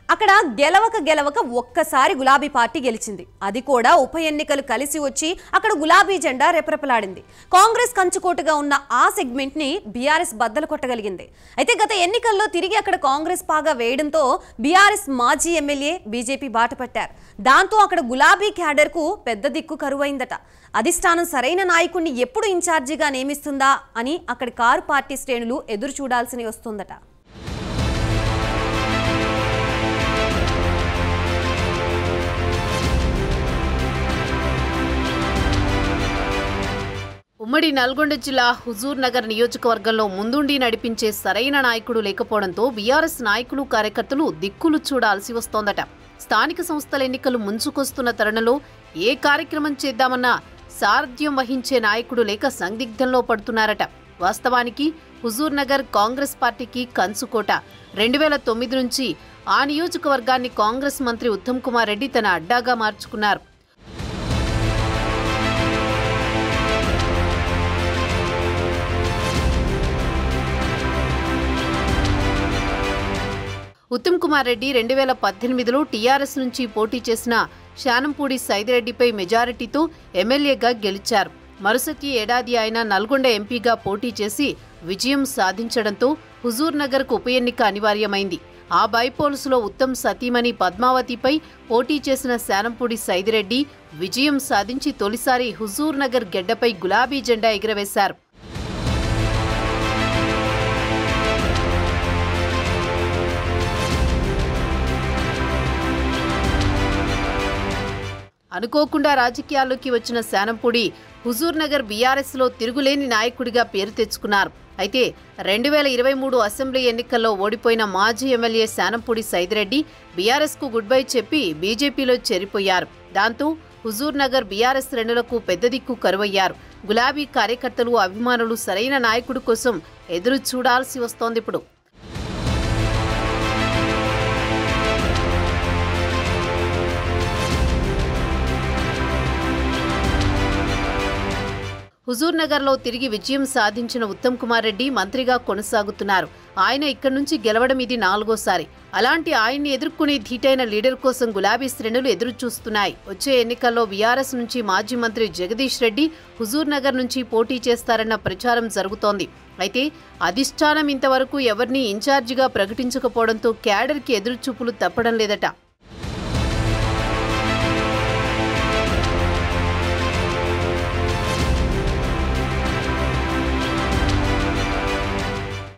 అక్కడ గెలవక గెలవక ఒక్కసారి గులాబీ పార్టీ గెలిచింది అది కూడా ఉప ఎన్నికలు కలిసి వచ్చి అక్కడ గులాబీ జెండా రెపరెపలాడింది కాంగ్రెస్ కంచుకోటగా ఉన్న ఆ సెగ్మెంట్ ని బీఆర్ఎస్ బద్దలు కొట్టగలిగింది అయితే గత ఎన్నికల్లో తిరిగి అక్కడ కాంగ్రెస్ పాగా వేయడంతో బీఆర్ఎస్ మాజీ ఎమ్మెల్యే బీజేపీ బాట పట్టారు దాంతో అక్కడ గులాబీ క్యాడర్ కు పెద్ద దిక్కు కరువైందట అధిష్టానం సరైన నాయకుడిని ఎప్పుడు ఇన్ఛార్జిగా నియమిస్తుందా అని అక్కడి కారు పార్టీ శ్రేణులు ఎదురు చూడాల్సి వస్తుందట ఉమ్మడి నల్గొండ జిల్లా హుజూర్ నగర్ నియోజకవర్గంలో ముందుండి నడిపించే సరైన నాయకుడు లేకపోవడంతో బీఆర్ఎస్ నాయకులు కార్యకర్తలు దిక్కులు చూడాల్సి వస్తోందట స్థానిక సంస్థల ఎన్నికలు ముంచుకొస్తున్న తరుణంలో ఏ కార్యక్రమం చేద్దామన్నా సారథ్యం వహించే నాయకుడు లేక సందిగ్ధంలో పడుతున్నారట వాస్తవానికి హుజూర్ నగర్ కాంగ్రెస్ పార్టీకి కంచుకోట రెండు వేల తొమ్మిది నుంచి ఆ నియోజకవర్గాన్ని కాంగ్రెస్ మంత్రి ఉత్తమ్ కుమార్ రెడ్డి తన అడ్డాగా మార్చుకున్నారు ఉత్తమ్ కుమార్ రెడ్డి రెండు వేల పద్దెనిమిదిలో టీఆర్ఎస్ నుంచి పోటీ చేసిన శానంపూడి సైదిరెడ్డిపై మెజారిటీతో ఎమ్మెల్యేగా గెలిచారు మరుసటి ఏడాది ఆయన నల్గొండ ఎంపీగా పోటీ చేసి విజయం సాధించడంతో హుజూర్ నగర్కు ఉప ఎన్నిక అనివార్యమైంది ఆ బైపోల్స్లో ఉత్తమ్ సతీమణి పద్మావతిపై పోటీ చేసిన శానంపూడి సైదిరెడ్డి విజయం సాధించి తొలిసారి హుజూర్ నగర్ గెడ్డపై గులాబీ జెండా ఎగురవేశారు అనుకోకుండా రాజకీయాల్లోకి వచ్చిన శానంపూడి హుజూర్ నగర్ బీఆర్ఎస్లో తిరుగులేని నాయకుడిగా పేరు తెచ్చుకున్నారు అయితే రెండు వేల ఇరవై మూడు అసెంబ్లీ ఎన్నికల్లో ఓడిపోయిన మాజీ ఎమ్మెల్యే శానంపూడి సైదిరెడ్డి బీఆర్ఎస్కు గుడ్ బై చెప్పి బీజేపీలో చేరిపోయారు దాంతో హుజూర్ నగర్ బీఆర్ఎస్ శ్రేణులకు పెద్ద దిక్కు కరువయ్యారు గులాబీ కార్యకర్తలు అభిమానులు సరైన నాయకుడి కోసం ఎదురు చూడాల్సి వస్తోంది ఇప్పుడు హుజూర్ నగర్లో తిరిగి విజయం సాధించిన ఉత్తమ్ కుమార్ రెడ్డి మంత్రిగా కొనసాగుతున్నారు ఆయన ఇక్కడి నుంచి గెలవడం ఇది నాలుగోసారి అలాంటి ఆయన్ని ఎదుర్కొనే ధీటైన లీడర్ కోసం గులాబీ శ్రేణులు ఎదురు చూస్తున్నాయి వచ్చే ఎన్నికల్లో బీఆర్ఎస్ నుంచి మాజీ మంత్రి జగదీష్ రెడ్డి హుజూర్ నగర్ నుంచి పోటీ చేస్తారన్న ప్రచారం జరుగుతోంది అయితే అధిష్టానం ఇంతవరకు ఎవరిని ఇన్ఛార్జిగా ప్రకటించకపోవడంతో క్యాడర్కి ఎదురుచూపులు తప్పడం లేదట